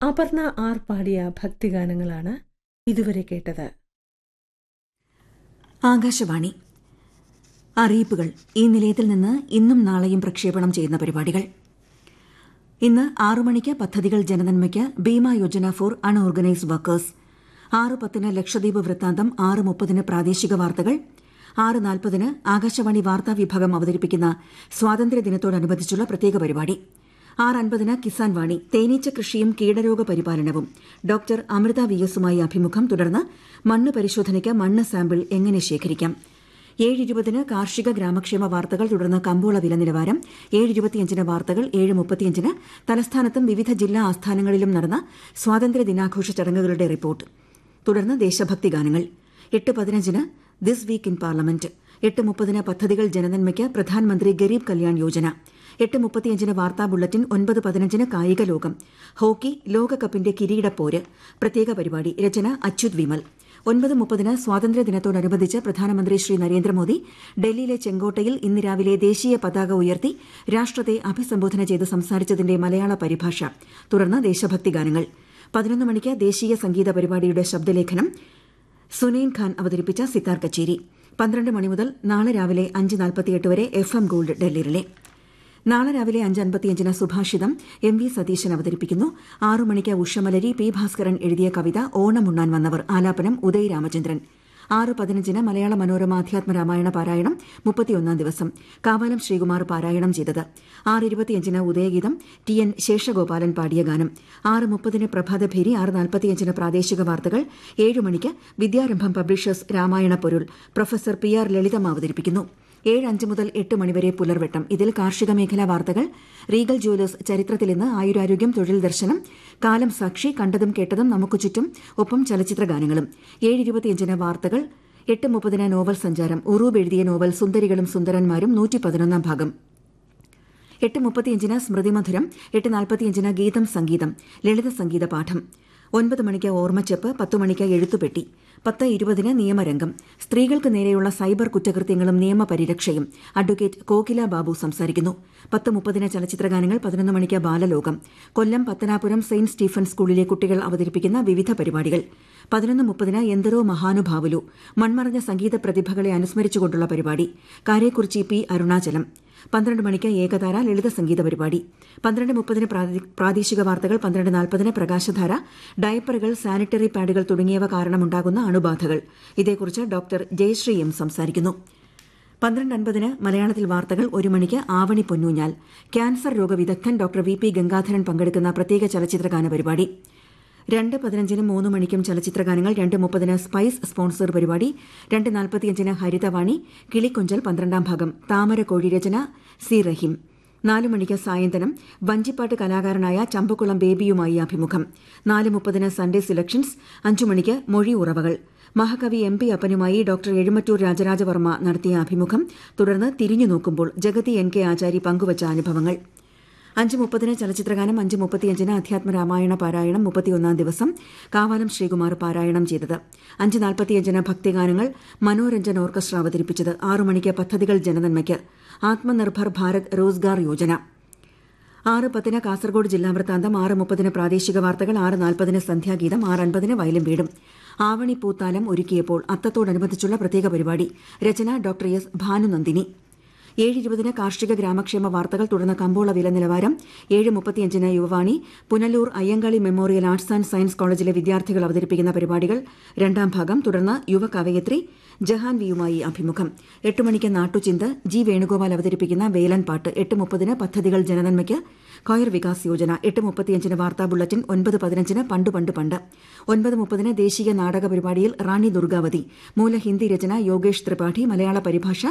Aparna R പാടിയ ഭക്തിഗാനങ്ങളാണ് ഇതുവരെ കേട്ടത് ആകാശവാണി അറിയിപ്പുകൾ ഈ നിലയത്തിൽ നിന്ന് ഇന്നും നാളെയും പ്രക്ഷേപണം ചെയ്യുന്ന പരിപാടികൾ ഇന്ന് ആറു മണിക്ക് പദ്ധതികൾ ജനനന്മയ്ക്ക് Bima Yojana for unorganised workers ആറ് പത്തിന് ലക്ഷദ്വീപ് വൃത്താന്തം ആറ് മുപ്പതിന് പ്രാദേശിക വാർത്തകൾ ആറ് നാൽപ്പതിന് ആകാശവാണി വാർത്താ വിഭാഗം അവതരിപ്പിക്കുന്ന സ്വാതന്ത്ര്യദിനത്തോടനുബന്ധിച്ചുള്ള പ്രത്യേക പരിപാടി ആറ് അൻപതിന് കിസാൻ വാണി തേനീച്ച കൃഷിയും കീടരോഗ പരിപാലനവും ഡോക്ടർ അമൃത വി എസുമായി അഭിമുഖം തുടർന്ന് മണ്ണ് പരിശോധനയ്ക്ക് മണ്ണ് സാമ്പിൾ എങ്ങനെ ശേഖരിക്കാം ഏഴ് ഇരുപതിന് കാർഷിക ഗ്രാമക്ഷേമ വാർത്തകൾ തുടർന്ന് കമ്പോള വില നിലവാരം ഏഴ് ഇരുപത്തിയഞ്ചിന് വാർത്തകൾ ഏഴ് മുപ്പത്തിയഞ്ചിന് തലസ്ഥാനത്തും വിവിധ ജില്ലാ ആസ്ഥാനങ്ങളിലും നടന്ന സ്വാതന്ത്ര്യ ദിനാഘോഷ ചടങ്ങുകളുടെ റിപ്പോർട്ട് തുടർന്ന് ദേശഭക്തി ഗാനങ്ങൾ എട്ട് പതിനഞ്ചിന് ദിസ് വീക്ക് ഇൻ പാർലമെന്റ് എട്ട് മുപ്പതിന് പദ്ധതികൾ ജനനന്മയ്ക്ക് പ്രധാനമന്ത്രി ഗരീബ് കല്യാൺ യോജന എട്ട് മുപ്പത്തിയഞ്ചിന് വാർത്താ ബുള്ളറ്റിൻ ഒൻപത് പതിനഞ്ചിന് കായിക ലോകം ഹോക്കി ലോകകപ്പിന്റെ കിരീടപ്പോര് പ്രത്യേക പരിപാടി രചന അച്യുത് വിമൽ ഒൻപത് മുപ്പതിന് സ്വാതന്ത്ര്യദിനത്തോടനുബന്ധിച്ച് പ്രധാനമന്ത്രി ശ്രീ നരേന്ദ്രമോദി ഡൽഹിയിലെ ചെങ്കോട്ടയിൽ ഇന്ന് രാവിലെ ദേശീയ പതാക ഉയർത്തി രാഷ്ട്രത്തെ അഭിസംബോധന ചെയ്ത് സംസാരിച്ചതിന്റെ മലയാള പരിഭാഷ തുടർന്ന് ദേശഭക്തി ഗാനങ്ങൾ പതിനൊന്ന് മണിക്ക് ദേശീയ സംഗീത പരിപാടിയുടെ ശബ്ദലേഖനം സുനൈൻ ഖാൻ അവതരിപ്പിച്ച സിത്താർ കച്ചേരി പന്ത്രണ്ട് മണി മുതൽ നാളെ രാവിലെ അഞ്ച് നാൽപ്പത്തിയെട്ട് വരെ എഫ് എം ഗോൾഡ് ഡൽഹിയിലെ നാളെ രാവിലെ അഞ്ച് അൻപത്തിയഞ്ചിന് സുഭാഷിതം എം വി സതീശൻ അവതരിപ്പിക്കുന്നു ആറു മണിക്ക് ഉഷമലരി പി ഭാസ്കരൻ എഴുതിയ കവിത ഓണമുണ്ണാൻ വന്നവർ ആലാപനം ഉദയ് രാമചന്ദ്രൻ ആറ് പതിനഞ്ചിന് മലയാള മനോരമ അധ്യാത്മ രാമായണ പാരായണം മുപ്പത്തിയൊന്നാം ദിവസം കാവാലം ശ്രീകുമാർ പാരായണം ചെയ്തത് ആറ് ഇരുപത്തിയഞ്ചിന് ഉദയഗീതം ടി എൻ ശേഷഗോപാലൻ പാടിയ ഗാനം ആറ് മുപ്പതിന് പ്രഭാതഭേരി ആറ് നാൽപ്പത്തിയഞ്ചിന് പ്രാദേശിക വാർത്തകൾ ഏഴ് മണിക്ക് വിദ്യാരംഭം പബ്ലിഷേഴ്സ് രാമായണ പൊരുൾ പ്രൊഫസർ പി ആർ ലളിതം അവതരിപ്പിക്കുന്നു ഏഴ് അഞ്ച് മുതൽ എട്ട് മണിവരെ പുലർവെട്ടം ഇതിൽ കാർഷിക മേഖലാ വാർത്തകൾ റീഗൽ ജുവലേഴ്സ് ചരിത്രത്തിൽ ഇന്ന് ആയുരാരോഗ്യം തൊഴിൽ ദർശനം കാലം സാക്ഷി കണ്ടതും കേട്ടതും നമുക്ക് ചുറ്റും ഒപ്പം ചലച്ചിത്ര ഗാനങ്ങളും ഏഴ് ഇരുപത്തിയഞ്ചിന് വാർത്തകൾ എട്ട് മുപ്പതിന് നോവൽ സഞ്ചാരം ഉറൂബ് എഴുതിയ നോവൽ സുന്ദരികളും സുന്ദരന്മാരും നൂറ്റി പതിനൊന്നാം ഭാഗം എട്ട് മുപ്പത്തിയഞ്ചിന് സ്മൃതി മധുരം എട്ട് നാൽപ്പത്തിയഞ്ചിന് ഗീതം സംഗീതം ലളിത സംഗീത പാഠം ഒൻപത് മണിക്ക് ഓർമ്മച്ചെപ്പ് പത്ത് മണിക്ക് എഴുത്തുപെട്ടി പത്ത് ഇരുപതിന് നിയമരംഗം സ്ത്രീകൾക്ക് നേരെയുള്ള സൈബർ കുറ്റകൃത്യങ്ങളും നിയമപരിരക്ഷയും അഡ്വക്കേറ്റ് കോകില ബാബു സംസാരിക്കുന്നു പത്ത് മുപ്പതിന് ചലച്ചിത്രഗാനങ്ങൾ പതിനൊന്ന് മണിക്ക് ബാലലോകം കൊല്ലം പത്തനാപുരം സെയിന്റ് സ്റ്റീഫൻ സ്കൂളിലെ കുട്ടികൾ അവതരിപ്പിക്കുന്ന വിവിധ പരിപാടികൾ പതിനൊന്ന് മുപ്പതിന് എന്തരോ മഹാനുഭാവുലു മൺമറഞ്ഞ സംഗീത പ്രതിഭകളെ അനുസ്മരിച്ചുകൊണ്ടുള്ള പരിപാടി കാരേക്കുറിച്ചി പി അരുണാചലം പന്ത്രണ്ട് മണിക്ക് ഏകതാര ലളിത സംഗീത പരിപാടി പന്ത്രണ്ട് മുപ്പതിന് പ്രാദേശിക വാർത്തകൾ പന്ത്രണ്ട് നാൽപ്പതിന് പ്രകാശധാര ഡയപ്പറുകൾ സാനിറ്ററി പാഡുകൾ തുടങ്ങിയവ കാരണമുണ്ടാകുന്ന അണുബാധകൾ ഇതേക്കുറിച്ച് ഡോക്ടർ ജയശ്രീ എം സംസാരിക്കുന്നു പന്ത്രണ്ട് അൻപതിന് മലയാളത്തിൽ വാർത്തകൾ ഒരു മണിക്ക് ആവണി പൊന്നൂഞ്ഞാൽ ക്യാൻസർ രോഗവിദഗ്ധൻ ഡോക്ടർ വി പി ഗംഗാധരൻ പങ്കെടുക്കുന്ന പ്രത്യേക ചലച്ചിത്രഗാന പരിപാടി രണ്ട് പതിനഞ്ചിനും മൂന്ന് മണിക്കും ചലച്ചിത്രഗാനങ്ങൾ രണ്ട് മുപ്പതിന് സ്പൈസ് സ്പോൺസർ പരിപാടി രണ്ട് നാൽപ്പത്തിയഞ്ചിന് ഹരിതവാണി കിളിക്കൊഞ്ചൽ പന്ത്രണ്ടാം ഭാഗം താമര കോഴി രചന സി റഹീം നാല് മണിക്ക് സായന്തനം വഞ്ചിപ്പാട്ട് കലാകാരനായ ചമ്പക്കുളം ബേബിയുമായി അഭിമുഖം നാല് മുപ്പതിന് സൺഡേ സിലക്ഷൻസ് അഞ്ചു മണിക്ക് മൊഴി ഉറവകൾ മഹാകവി എം പി അപ്പനുമായി ഡോക്ടർ എഴുമറ്റൂർ രാജരാജവർമ്മ നടത്തിയ അഭിമുഖം തുടർന്ന് തിരിഞ്ഞു നോക്കുമ്പോൾ ജഗതി എൻ കെ ആചാരി പങ്കുവച്ച അനുഭവങ്ങൾ അഞ്ച് മുപ്പതിന് ചലച്ചിത്രഗാനം അഞ്ച് മുപ്പത്തിയഞ്ചിന് അധ്യാത്മ രാമായണ പാരായണം മുപ്പത്തിയൊന്നാം ദിവസം കാവാലം ശ്രീകുമാർ പാരായണം ചെയ്തത് അഞ്ച് നാൽപ്പത്തിയഞ്ചിന് ഭക്തിഗാനങ്ങൾ മനോരഞ്ജൻ ഓർക്കസ്ട്ര അവതരിപ്പിച്ചത് ആറു മണിക്ക് പദ്ധതികൾ ജനനന്മയ്ക്ക് ആത്മനിർഭർ ഭാരത് റോസ്ഗാർ യോജന ആറ് പത്തിന് കാസർഗോഡ് ജില്ലാ വൃത്താന്തം ആറ് മുപ്പതിന് പ്രാദേശിക വാർത്തകൾ ആറ് നാൽപ്പതിന് സന്ധ്യാഗീതം ആറ് അൻപതിന് വയലും വീടും ആവണി പൂത്താലം ഒരുക്കിയപ്പോൾ അത്തത്തോടനുബന്ധിച്ചുള്ള പ്രത്യേക പരിപാടി രചന ഡോക്ടർ എസ് ഭാനുനന്ദിനി ഏഴ് ഇരുപതിന് കാർഷിക ഗ്രാമക്ഷേമ വാർത്തകൾ തുടർന്ന് കമ്പോള വില നിലവാരം ഏഴ് മുപ്പത്തിയഞ്ചിന് Yuvavani Punalur Ayyankali memorial arts and science കോളേജിലെ വിദ്യാർത്ഥികൾ അവതരിപ്പിക്കുന്ന പരിപാടികൾ രണ്ടാം ഭാഗം തുടർന്ന് യുവ കവയത്രി ജഹാൻ വിയുമായി അഭിമുഖം എട്ട് മണിക്ക് നാട്ടുചിന്ത് ജി വേണുഗോപാൽ അവതരിപ്പിക്കുന്ന വേലൻ പാട്ട് എട്ട് മുപ്പതിന് പദ്ധതികൾ ജനനന്മയ്ക്ക് കൊയർ വികാസ് യോജന എട്ട് മുപ്പത്തിയഞ്ചിന് വാർത്താ ബുള്ളറ്റിൻ ഒൻപത് പതിനഞ്ചിന് പണ്ട് പണ്ട് പണ്ട് ഒൻപത് മുപ്പതിന് ദേശീയ നാടക പരിപാടിയിൽ റാണി ദുർഗാവതി മൂല ഹിന്ദി രചന യോഗേഷ് ത്രിപാഠി മലയാള പരിഭാഷ